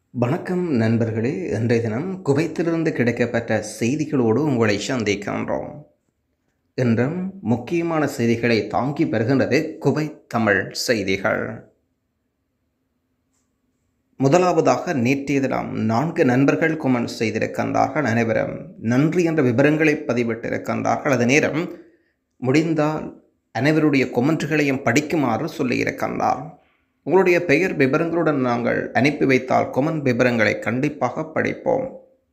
வணக்கம் நண்பர்களே இன்றைய தினம் குவைத்திலிருந்து கிடைக்கப்பட்ட செய்திகளோடு உங்களை சந்திக்கின்றோம் இன்றும் முக்கியமான செய்திகளை தாங்கி வருகின்றது குவைத் தமிழ் செய்திகள் முதலாவதாக நேற்றைய தினம் நான்கு நண்பர்கள் கொமெண்ட் செய்திருக்கின்றார்கள் அனைவரும் நன்றி என்ற விவரங்களை பதிவிட்டிருக்கின்றார்கள் அது நேரம் முடிந்தால் அனைவருடைய கொமெண்ட்களையும் படிக்குமாறு சொல்லியிருக்கின்றார் உங்களுடைய பெயர் விவரங்களுடன் நாங்கள் அனுப்பி வைத்தால் கொமெண்ட் விவரங்களை கண்டிப்பாக படிப்போம்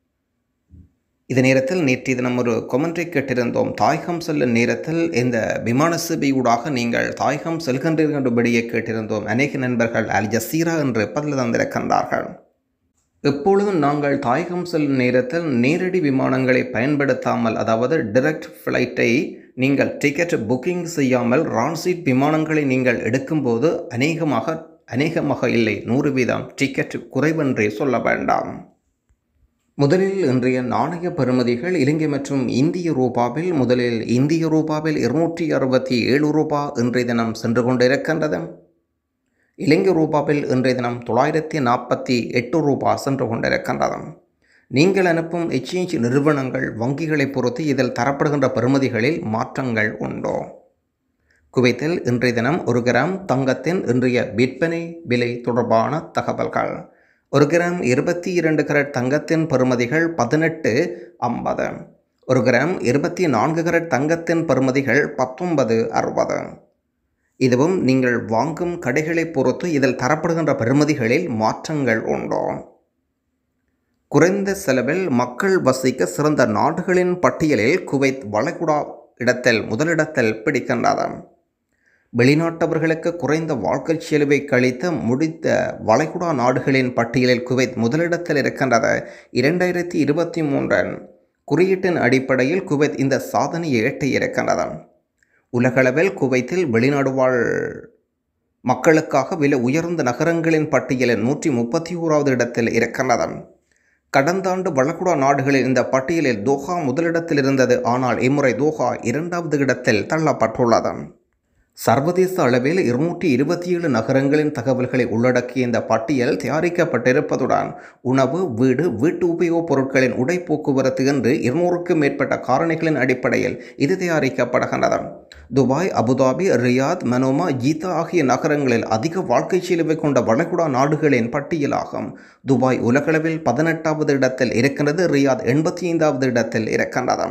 இது நேரத்தில் நேற்றைய தினம் ஒரு கொமெண்ட்ரை கேட்டிருந்தோம் தாயகம் செல்லும் நேரத்தில் இந்த விமான சேவையூடாக நீங்கள் தாயகம் செல்கின்றீர்கள் என்றபடியே கேட்டிருந்தோம் அநேக நண்பர்கள் அல் ஜசீரா என்று பதில் தந்திருக்கின்றார்கள் எப்பொழுதும் நாங்கள் தாயகம் செல்லும் நேரத்தில் நேரடி விமானங்களை பயன்படுத்தாமல் அதாவது டிரெக்ட் ஃப்ளைட்டை நீங்கள் டிக்கெட் புக்கிங் செய்யாமல் ரான்சீட் விமானங்களை நீங்கள் எடுக்கும்போது அநேகமாக அநேகமாக இல்லை நூறு வீதம் டிக்கெட் குறைவென்றே சொல்ல வேண்டாம் முதலில் இன்றைய நாணய பெறுமதிகள் இலங்கை மற்றும் இந்திய ரூபாவில் முதலில் இந்திய ரூபாவில் இருநூற்றி அறுபத்தி ஏழு ரூபா இன்றைய தினம் சென்று கொண்டிருக்கின்றது இலங்கை ரூபாவில் இன்றைய தினம் தொள்ளாயிரத்தி நாற்பத்தி எட்டு ரூபா சென்று கொண்டிருக்கின்றது நீங்கள் அனுப்பும் எக்ஸ்சேஞ்ச் நிறுவனங்கள் வங்கிகளை பொறுத்து இதில் தரப்படுகின்ற பெறுமதிகளில் மாற்றங்கள் உண்டோ குவைத்தில் இன்றைய தினம் ஒரு கிராம் தங்கத்தின் இன்றைய விற்பனை விலை தொடர்பான தகவல்கள் ஒரு கிராம் இருபத்தி இரண்டு கரட் தங்கத்தின் பெறுமதிகள் பதினெட்டு ஐம்பது ஒரு கிராம் இருபத்தி நான்கு கரட் தங்கத்தின் பெறுமதிகள் பத்தொன்பது அறுபது இதுவும் நீங்கள் வாங்கும் கடைகளை பொறுத்து இதில் தரப்படுகின்ற பெறுமதிகளில் மாற்றங்கள் உண்டோ குறைந்த செலவில் மக்கள் வசிக்க சிறந்த நாடுகளின் பட்டியலில் குவைத் வளைகுடா இடத்தில் முதலிடத்தில் பிடிக்கின்றது வெளிநாட்டவர்களுக்கு குறைந்த வாழ்க்கை செலவை கழித்த முடித்த வளைகுடா நாடுகளின் பட்டியலில் குவைத் முதலிடத்தில் இருக்கின்றது இரண்டாயிரத்தி இருபத்தி மூன்றின் குறியீட்டின் அடிப்படையில் குவைத் இந்த சாதனையை எட்டியிருக்கின்றது உலகளவில் குவைத்தில் வெளிநாடு வாழ் மக்களுக்காக விலை உயர்ந்த நகரங்களின் பட்டியலில் நூற்றி முப்பத்தி ஓராவது இடத்தில் இருக்கின்றது கடந்த ஆண்டு வளைகுடா நாடுகளில் இந்த பட்டியலில் தோஹா முதலிடத்தில் இருந்தது ஆனால் இம்முறை தோஹா இரண்டாவது இடத்தில் தள்ளப்பட்டுள்ளது சர்வதேச அளவில் இருநூற்றி இருபத்தி ஏழு நகரங்களின் தகவல்களை உள்ளடக்கிய இந்த பட்டியல் தயாரிக்கப்பட்டிருப்பதுடன் உணவு வீடு வீட்டு உபயோகப் பொருட்களின் உடை போக்குவரத்து என்று இருநூறுக்கும் மேற்பட்ட காரணிகளின் அடிப்படையில் இது தயாரிக்கப்படுகின்றது Dubai Abu Dhabi Riyadh Manama Jeddah ஆகிய நகரங்களில் அதிக வாழ்க்கை செலவை கொண்ட வளைகுடா நாடுகளின் பட்டியலாகும் துபாய் உலகளவில் பதினெட்டாவது இடத்தில் இருக்கின்றது ரியாத் எண்பத்தி ஐந்தாவது இடத்தில் இருக்கின்றது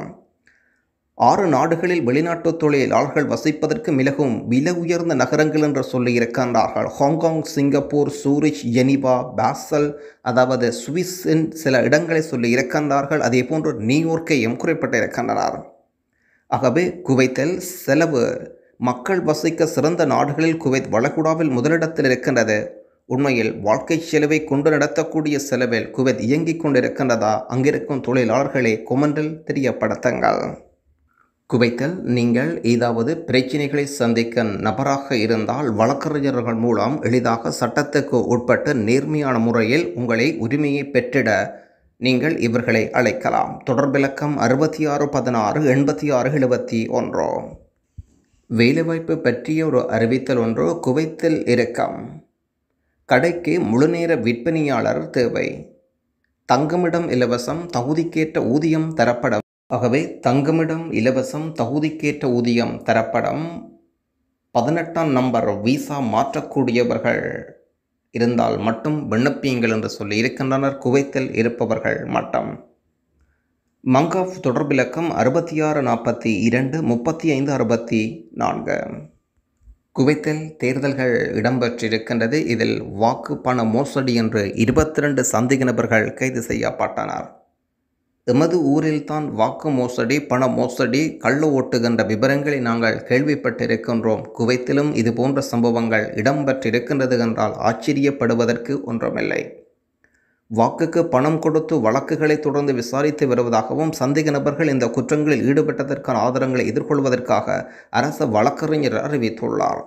ஆறு நாடுகளில் வெளிநாட்டு தொழிலாளர்கள் வசிப்பதற்கு மிகவும் விலை உயர்ந்த நகரங்கள் என்று சொல்லியிருக்கின்றார்கள் Hong Kong Singapore Zurich Geneva Basel அதாவது சுவிஸின் சில இடங்களை சொல்லி இருக்கின்றார்கள் அதே போன்று நியூயோர்க்கையும் குறிப்பிட்டிருக்கின்றனர் ஆகவே குவைத்தில் செலவு மக்கள் வசிக்க சிறந்த நாடுகளில் குவைத் வளைகுடாவில் முதலிடத்தில் இருக்கின்றது உண்மையில் வாழ்க்கை செலவை கொண்டு நடத்தக்கூடிய செலவில் குவைத் இயங்கிக் கொண்டிருக்கின்றதா அங்கிருக்கும் தொழிலாளர்களே கொமண்டில் தெரியப்படுத்துங்கள் குவைத்தில் நீங்கள் ஏதாவது பிரச்சினைகளை சந்திக்க நபராக இருந்தால் வழக்கறிஞர்கள் மூலம் எளிதாக சட்டத்துக்கு உட்பட்டு நேர்மையான முறையில் உங்களை உரிமையை பெற்றிட நீங்கள் இவர்களை அழைக்கலாம் தொடர்பிலக்கம் அறுபத்தி ஆறு பதினாறு எண்பத்தி ஆறு எழுபத்தி ஒன்று வேலைவாய்ப்பு பற்றிய ஒரு அறிவித்தல் ஒன்று குவைத்தில் இருக்கும் கடைக்கு முழுநேர விற்பனையாளர் தேவை தங்குமிடம் இலவசம் தகுதிக்கேற்ற ஊதியம் தரப்படும் ஆகவே தங்குமிடம் இலவசம் தகுதிக்கேற்ற ஊதியம் தரப்படும் பதினெட்டாம் நம்பர் விசா மாற்றக்கூடியவர்கள் இருந்தால் மட்டும் விண்ணப்பியுங்கள் என்று சொல்லி இருக்கின்றனர் குவைத்தில் இருப்பவர்கள் மட்டும் மங்காஃப் தொடர்பிலக்கம் அறுபத்தி ஆறு நாற்பத்தி இரண்டு முப்பத்தி ஐந்து அறுபத்தி நான்கு குவைத்தில் தேர்தல்கள் இடம்பெற்றிருக்கின்றது இதில் வாக்கு பண மோசடி என்று இருபத்தி ரெண்டு சந்தேக நபர்கள் கைது செய்யப்பட்டனர் எமது ஊரில்தான் வாக்கு மோசடி பண மோசடி கள்ள ஓட்டுகின்ற விவரங்களை நாங்கள் கேள்விப்பட்டிருக்கின்றோம் குவைத்திலும் இது போன்ற சம்பவங்கள் இடம்பெற்றிருக்கின்றது என்றால் ஆச்சரியப்படுவதற்கு ஒன்றுமில்லை வாக்குக்கு பணம் கொடுத்து வழக்குகளை தொடர்ந்து விசாரித்து வருவதாகவும் சந்தேக நபர்கள் இந்த குற்றங்களில் ஈடுபட்டதற்கான ஆதாரங்களை எதிர்கொள்வதற்காக அரச வழக்கறிஞர் அறிவித்துள்ளார்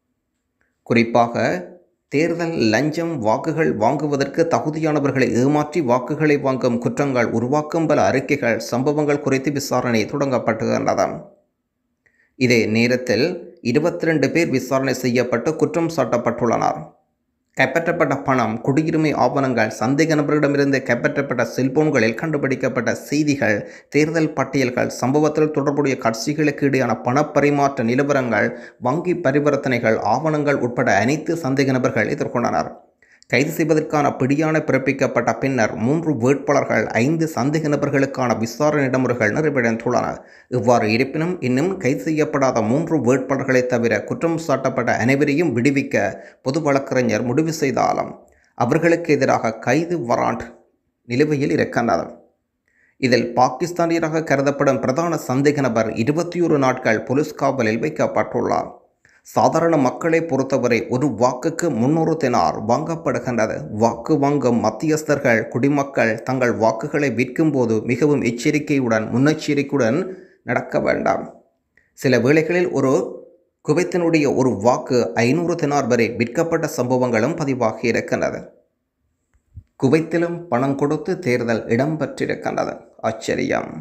குறிப்பாக தேர்தல் லஞ்சம் வாக்குகள் வாங்குவதற்கு தகுதியானவர்களை ஏமாற்றி வாக்குகளை வாங்கும் குற்றங்கள் உருவாக்கும் பல அறிக்கைகள் சம்பவங்கள் குறித்து விசாரணை தொடங்கப்பட்டுகின்றது இதே நேரத்தில் இருபத்தி ரெண்டு பேர் விசாரணை செய்யப்பட்டு குற்றம் சாட்டப்பட்டுள்ளனர் கைப்பற்றப்பட்ட பணம் குடியுரிமை ஆவணங்கள் சந்தேக நபர்களிடமிருந்து கைப்பற்றப்பட்ட செல்போன்களில் கண்டுபிடிக்கப்பட்ட செய்திகள் தேர்தல் பட்டியல்கள் சம்பவத்தில் தொடர்புடைய கட்சிகளுக்கு இடையான பணப்பரிமாற்ற நிலவரங்கள் வங்கி பரிவர்த்தனைகள் ஆவணங்கள் உட்பட அனைத்து சந்தேக நபர்கள் எதிர்கொண்டனர் கைது செய்வதற்கான பிடியாணை பிறப்பிக்கப்பட்ட பின்னர் மூன்று வேட்பாளர்கள் ஐந்து சந்தேக நபர்களுக்கான விசாரணை நடைமுறைகள் நிறைவடைந்துள்ளன இவ்வாறு இருப்பினும் இன்னும் கைது செய்யப்படாத மூன்று வேட்பாளர்களை தவிர குற்றம் சாட்டப்பட்ட அனைவரையும் விடுவிக்க பொது வழக்கறிஞர் முடிவு செய்தாலும் அவர்களுக்கு எதிராக கைது வராண்ட் நிலுவையில் இருக்கின்றது இதில் பாகிஸ்தானியராக கருதப்படும் பிரதான சந்தேக நபர் இருபத்தி ஒரு நாட்கள் போலீஸ் காவலில் வைக்கப்பட்டுள்ளார் சாதாரண மக்களை பொறுத்தவரை ஒரு வாக்குக்கு முன்னூறு தினார் வாங்கப்படுகின்றது வாக்கு வாங்கும் மத்தியஸ்தர்கள் குடிமக்கள் தங்கள் வாக்குகளை விற்கும்போது மிகவும் எச்சரிக்கையுடன் முன்னெச்சரிக்கையுடன் நடக்க வேண்டாம் சில வேளைகளில் ஒரு குவைத்தினுடைய ஒரு வாக்கு ஐநூறு தினார் வரை விற்கப்பட்ட சம்பவங்களும் பதிவாகி இருக்கின்றது குவைத்திலும் பணம் கொடுத்து தேர்தல் இடம்பெற்றிருக்கின்றது ஆச்சரியம்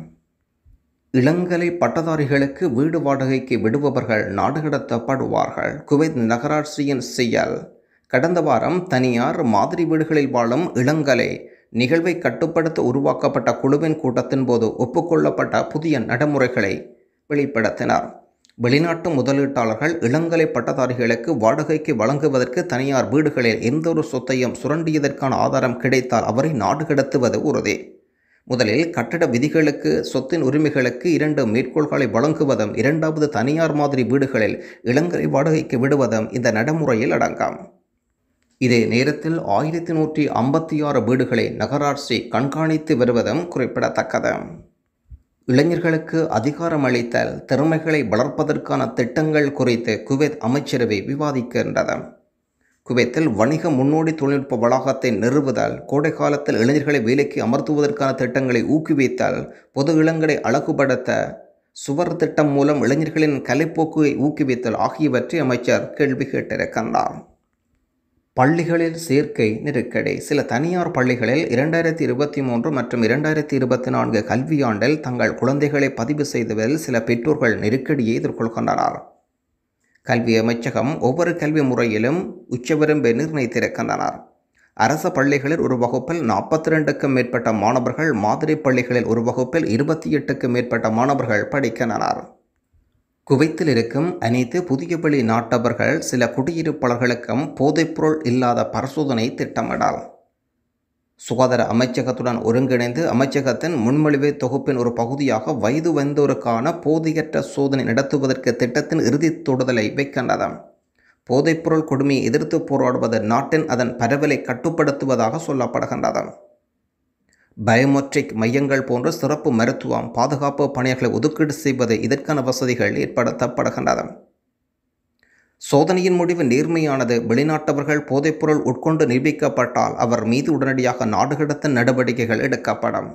இளங்கலை பட்டதாரிகளுக்கு வீடு வாடகைக்கு விடுபவர்கள் நாடு கடத்தப்படுவார்கள் குவைத் நகராட்சியின் செயல் கடந்த வாரம் தனியார் மாதிரி வீடுகளில் வாழும் இளங்கலை நிகழ்வை கட்டுப்படுத்த உருவாக்கப்பட்ட குழுவின் கூட்டத்தின் போது ஒப்புக்கொள்ளப்பட்ட புதிய நடைமுறைகளை வெளிப்படுத்தினார் வெளிநாட்டு முதலீட்டாளர்கள் இளங்கலை பட்டதாரிகளுக்கு வாடகைக்கு வழங்குவதற்கு தனியார் வீடுகளில் எந்தொரு சொத்தையும் சுரண்டியதற்கான ஆதாரம் கிடைத்தால் அவரை நாடு கடத்துவது உறுதி முதலில் கட்டட விதிகளுக்கு சொத்தின் உரிமைகளுக்கு இரண்டு மேற்கோள்களை வழங்குவதும் இரண்டாவது தனியார் மாதிரி வீடுகளில் இளங்கலை வாடகைக்கு விடுவதும் இந்த நடைமுறையில் அடங்கும் இதே நேரத்தில் ஆயிரத்தி நூற்றி ஐம்பத்தி ஆறு வீடுகளை நகராட்சி கண்காணித்து வருவதும் குறிப்பிடத்தக்கது இளைஞர்களுக்கு அதிகாரம் அளித்தல் திறமைகளை வளர்ப்பதற்கான திட்டங்கள் குறித்து குவைத் அமைச்சரவை விவாதிக்கின்றது குவைத்தில் வணிக முன்னோடி தொழில்நுட்ப வளாகத்தை நிறுவுதல் கோடை காலத்தில் இளைஞர்களை வேலைக்கு அமர்த்துவதற்கான திட்டங்களை ஊக்குவித்தல் பொது இளங்களை அழகுபடுத்த சுவர் திட்டம் மூலம் இளைஞர்களின் கலைப்போக்குவை ஊக்குவித்தல் ஆகியவற்றை அமைச்சர் கேள்வி கேட்டிருக்கின்றார் பள்ளிகளில் சேர்க்கை நெருக்கடி சில தனியார் பள்ளிகளில் இரண்டாயிரத்தி இருபத்தி மூன்று மற்றும் இரண்டாயிரத்தி இருபத்தி நான்கு கல்வியாண்டில் தங்கள் குழந்தைகளை பதிவு செய்துவதில் சில பெற்றோர்கள் நெருக்கடியை எதிர்கொள்கின்றனர் கல்வி அமைச்சகம் ஒவ்வொரு கல்வி முறையிலும் உச்சவரம்பை நிர்ணயித்திருக்கின்றனர் அரச பள்ளிகளில் ஒரு வகுப்பில் நாற்பத்தி ரெண்டுக்கும் மேற்பட்ட மாணவர்கள் மாதிரி பள்ளிகளில் ஒரு வகுப்பில் இருபத்தி எட்டுக்கும் மேற்பட்ட மாணவர்கள் படிக்கின்றனர் குவைத்தில் இருக்கும் அனைத்து புதிய பள்ளி நாட்டவர்கள் சில குடியிருப்பாளர்களுக்கும் போதைப்பொருள் இல்லாத பரிசோதனை திட்டமிடல் சுகாதார அமைச்சகத்துடன் ஒருங்கிணைந்து அமைச்சகத்தின் முன்மொழிவு தொகுப்பின் ஒரு பகுதியாக வயது வந்தோருக்கான போதையற்ற சோதனை நடத்துவதற்கு திட்டத்தின் இறுதி தொடுதலை வைக்கின்றது போதைப்பொருள் கொடுமையை எதிர்த்து போராடுவது நாட்டின் அதன் பரவலை கட்டுப்படுத்துவதாக சொல்லப்படுகின்றது பயோமெட்ரிக் மையங்கள் போன்ற சிறப்பு மருத்துவம் பாதுகாப்பு பணியாளர்களை ஒதுக்கீடு செய்வது இதற்கான வசதிகள் ஏற்படுத்தப்படுகின்றன சோதனையின் முடிவு நேர்மையானது வெளிநாட்டவர்கள் போதைப்பொருள் உட்கொண்டு நிரூபிக்கப்பட்டால் அவர் மீது உடனடியாக நாடு கடத்த நடவடிக்கைகள் எடுக்கப்படும்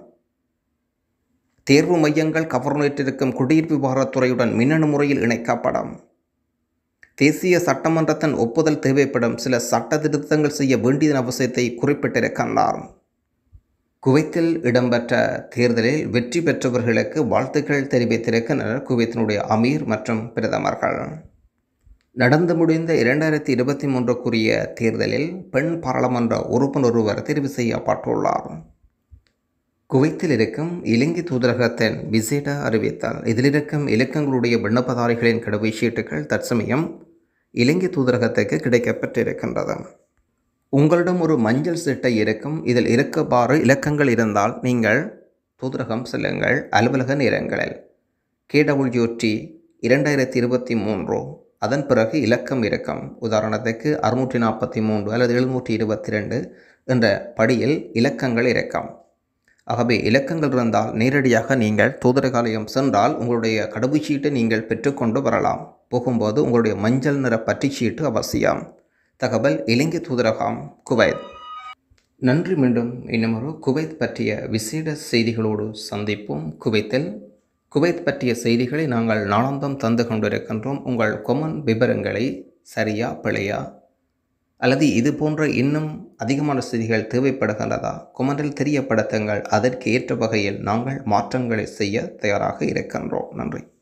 தேர்வு மையங்கள் கவர்னேற்றிருக்கும் குடியிருப்பு விவகாரத்துறையுடன் மின்னணு முறையில் இணைக்கப்படும் தேசிய சட்டமன்றத்தின் ஒப்புதல் தேவைப்படும் சில சட்ட திருத்தங்கள் செய்ய வேண்டியதன் அவசியத்தை குறிப்பிட்டிருக்கின்றார் குவைத்தில் இடம்பெற்ற தேர்தலில் வெற்றி பெற்றவர்களுக்கு வாழ்த்துக்கள் தெரிவித்திருக்கின்றனர் குவைத்தினுடைய அமீர் மற்றும் பிரதமர்கள் நடந்து முடிந்த இரண்டாயிரத்தி இருபத்தி மூன்றுக்குரிய தேர்தலில் பெண் பாராளுமன்ற உறுப்பினர் ஒருவர் தெரிவு செய்யப்பட்டுள்ளார் குவைத்தில் இருக்கும் இலங்கை தூதரகத்தின் விசேட அறிவித்தால் இதில் இருக்கும் இலக்கங்களுடைய விண்ணப்பதாரிகளின் கடவுச்சீட்டுகள் தற்சமயம் இலங்கை தூதரகத்துக்கு கிடைக்கப்பட்டிருக்கின்றது உங்களிடம் ஒரு மஞ்சள் சீட்டை இருக்கும் இதில் இருக்கப்பாறு இலக்கங்கள் இருந்தால் நீங்கள் தூதரகம் செல்லுங்கள் அலுவலக நேரங்களில் கேடபிள்யூடி இரண்டாயிரத்தி இருபத்தி மூன்று அதன் பிறகு இலக்கம் இருக்கும் உதாரணத்துக்கு அறுநூற்றி நாற்பத்தி மூன்று அல்லது எழுநூற்றி இருபத்தி ரெண்டு என்ற படியில் இலக்கங்கள் இருக்கும் ஆகவே இலக்கங்கள் இருந்தால் நேரடியாக நீங்கள் தூதரகாலயம் சென்றால் உங்களுடைய கடவுச்சீட்டை நீங்கள் பெற்றுக்கொண்டு வரலாம் போகும்போது உங்களுடைய மஞ்சள் நிற பற்றிச்சீட்டு அவசியம் தகவல் இலங்கை தூதரகம் குவைத் நன்றி மீண்டும் இன்னுமொரு குவைத் பற்றிய விசேட செய்திகளோடு சந்திப்போம் குவைத்தில் குவைத் பற்றிய செய்திகளை நாங்கள் நாளாந்தம் தந்து கொண்டிருக்கின்றோம் உங்கள் கொமன் விவரங்களை சரியா பிழையா அல்லது இது போன்ற இன்னும் அதிகமான செய்திகள் தேவைப்படுகின்றதா கொமண்டில் தெரியப்படுத்துங்கள் அதற்கு ஏற்ற வகையில் நாங்கள் மாற்றங்களை செய்ய தயாராக இருக்கின்றோம் நன்றி